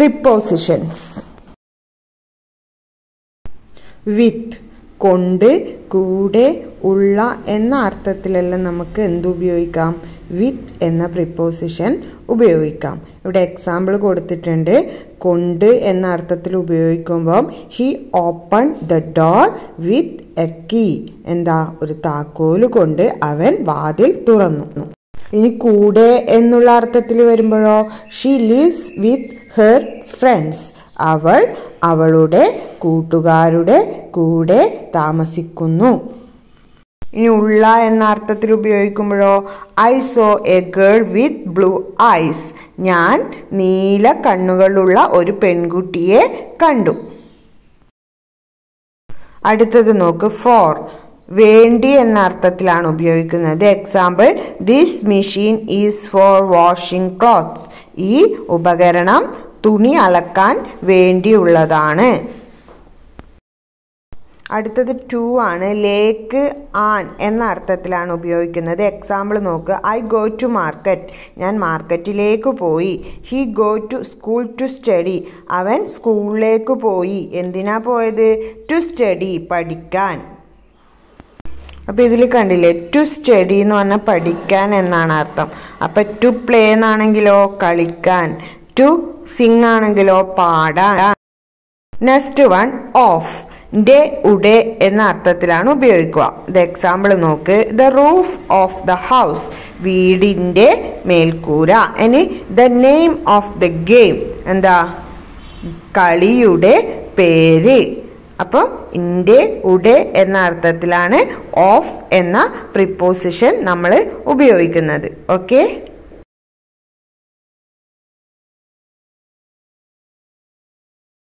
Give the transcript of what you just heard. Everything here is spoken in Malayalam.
പ്രിപ്പോസിഷൻസ് വിത്ത് കൊണ്ട് കൂടെ ഉള്ള എന്ന അർത്ഥത്തിലെല്ലാം നമുക്ക് എന്ത് ഉപയോഗിക്കാം വിത്ത് എന്ന പ്രിപ്പോസിഷൻ ഉപയോഗിക്കാം ഇവിടെ എക്സാമ്പിൾ കൊടുത്തിട്ടുണ്ട് കൊണ്ട് എന്ന അർത്ഥത്തിൽ ഉപയോഗിക്കുമ്പം he open the door with a key എന്താ ഒരു താക്കോല് കൊണ്ട് അവൻ വാതിൽ തുറന്നു ഇനി കൂടെ എന്നുള്ള അർത്ഥത്തിൽ വരുമ്പോഴോ she leaves with her friends അവൾ അവളുടെ കൂട്ടുകാരുടെ കൂടെ താമസിക്കുന്നു ഇനി ഉള്ള എന്ന അർത്ഥത്തിൽ ഉപയോഗിക്കുമ്പോഴോ I saw a girl with blue eyes ഞാൻ നീല കണ്ണുകളുള്ള ഒരു പെൺകുട്ടിയെ കണ്ടു അടുത്തത് നോക്ക് ഫോർ വേണ്ടി എന്ന അർത്ഥത്തിലാണ് ഉപയോഗിക്കുന്നത് example this machine is for washing clothes ഈ ഉപകരണം തുണി അലക്കാൻ വേണ്ടിയുള്ളതാണ് അടുത്തത് ടു ആണ് ലേക്ക് ആൻ എന്ന അർത്ഥത്തിലാണ് ഉപയോഗിക്കുന്നത് എക്സാമ്പിൾ നോക്ക് ഐ ഗോ ടു മാർക്കറ്റ് ഞാൻ മാർക്കറ്റിലേക്ക് പോയി he go to school to study അവൻ സ്കൂളിലേക്ക് പോയി എന്തിനാ പോയത് ടു സ്റ്റഡി പഠിക്കാൻ അപ്പോൾ ഇതിൽ കണ്ടില്ലേ ടു സ്റ്റഡി എന്ന് പറഞ്ഞാൽ പഠിക്കാൻ എന്നാണ് അർത്ഥം അപ്പം ടു പ്ലേ എന്നാണെങ്കിലോ കളിക്കാൻ ടു സിംഗ് ആണെങ്കിലോ പാടാൻ നെക്സ്റ്റ് വൺ ഓഫ് ഡെ ഉഡെ എന്ന അർത്ഥത്തിലാണ് ഉപയോഗിക്കുക ഇത് എക്സാമ്പിൾ നോക്ക് the roof of the house വീടിൻ്റെ മേൽക്കൂര ഇനി the name of the game എന്താ കളിയുടെ പേര് അപ്പോൾ ഇൻ്റെ ഉടെ എന്ന അർത്ഥത്തിലാണ് ഓഫ് എന്ന പ്രിപ്പോസിഷൻ നമ്മൾ ഉപയോഗിക്കുന്നത് ഓക്കെ